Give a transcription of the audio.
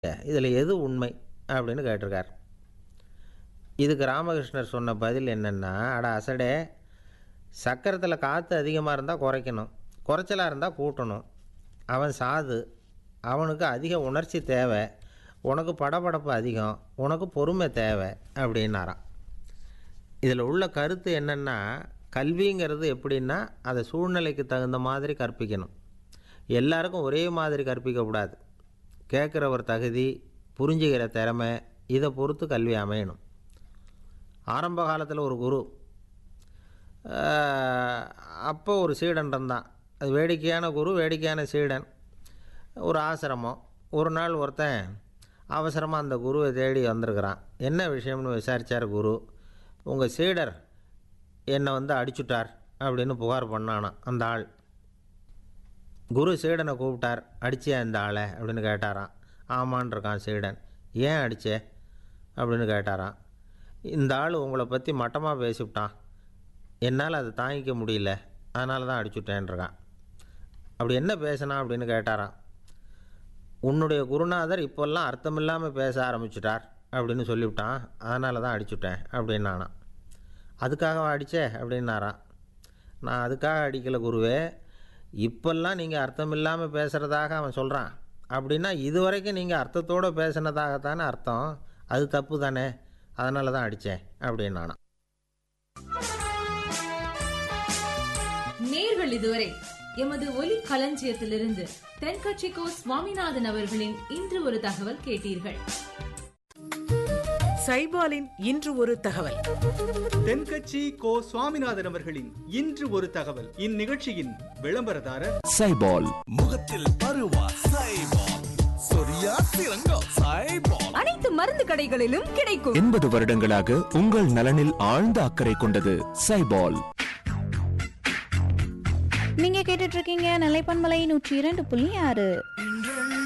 இதில் எது உண்மை அப்படின்னு கேட்டிருக்கார் இதுக்கு ராமகிருஷ்ணர் சொன்ன பதில் என்னென்னா அட அசடே சக்கரத்தில் காற்று அதிகமாக இருந்தால் குறைக்கணும் குறைச்சலாக இருந்தால் கூட்டணும் அவன் சாது அவனுக்கு அதிக உணர்ச்சி தேவை உனக்கு படபடப்பு அதிகம் உனக்கு பொறுமை தேவை அப்படின்னாராம் இதில் உள்ள கருத்து என்னென்னா கல்விங்கிறது எப்படின்னா அதை சூழ்நிலைக்கு தகுந்த மாதிரி கற்பிக்கணும் எல்லாருக்கும் ஒரே மாதிரி கற்பிக்கக்கூடாது கேட்குற ஒரு தகுதி புரிஞ்சுக்கிற திறமை இதை பொறுத்து கல்வி அமையணும் ஆரம்ப காலத்தில் ஒரு குரு ஆஹ், அப்போ ஒரு சீடன் இருந்தான் அது வேடிக்கையான குரு வேடிக்கையான சீடன் ஒரு ஆசிரமம் ஒரு நாள் ஒருத்தன் அவசரமாக அந்த குருவை தேடி வந்திருக்கிறான் என்ன விஷயம்னு விசாரித்தார் குரு உங்கள் சீடர் என்னை வந்து அடிச்சுட்டார் அப்படின்னு புகார் பண்ணானாம் அந்த ஆள் குரு சீடனை கூப்பிட்டார் அடிச்சியா இந்த ஆளை அப்படின்னு கேட்டாராம் ஆமான் இருக்கான் சீடன் ஏன் அடிச்சே அப்படின்னு கேட்டாராம் இந்த ஆள் உங்களை பற்றி மட்டமாக பேசிவிட்டான் என்னால் அதை தாங்கிக்க முடியல அதனால தான் அடிச்சுட்டேன்ருக்கான் அப்படி என்ன பேசினா அப்படின்னு கேட்டாராம் உன்னுடைய குருநாதர் இப்போல்லாம் அர்த்தமில்லாமல் பேச ஆரம்பிச்சிட்டார் அப்படின்னு சொல்லிவிட்டான் அதனால தான் அடிச்சுட்டேன் அப்படின்னானான் அதுக்காக அடிச்சே அப்படின்னாராம் நான் அதுக்காக அடிக்கலை குருவே இப்போல்லாம் நீங்கள் அர்த்தம் இல்லாமல் பேசுகிறதாக அவன் சொல்கிறான் அப்படின்னா இதுவரைக்கும் நீங்கள் அர்த்தத்தோடு பேசினதாகத்தானே அர்த்தம் அது தப்பு தானே அதனால தான் அடித்தேன் அப்படின்னானான் நேர்கள் இதுவரை எமது ஒலி களஞ்சியத்திலிருந்து தென்கட்சிக்கோ சுவாமிநாதன் அவர்களின் இன்று ஒரு தகவல் கேட்டீர்கள் சைபாலின் இன்று ஒரு தகவல் தென்கட்சி கோ சுவாமிநாதன் அவர்களின் இன்று ஒரு தகவல் இந்நிகழ்ச்சியின் விளம்பரதாரர் சைபால் முகத்தில் பருவா சைபால் சொரியா சிறங்கம் சைபால் அனைத்து மருந்து கடைகளிலும் கிடைக்கும் எண்பது வருடங்களாக உங்கள் நலனில் ஆழ்ந்த அக்கறை கொண்டது சைபால் நீங்க கேட்டுட்டு இருக்கீங்க நிலைப்பன்மலை நூற்றி இரண்டு புள்ளி ஆறு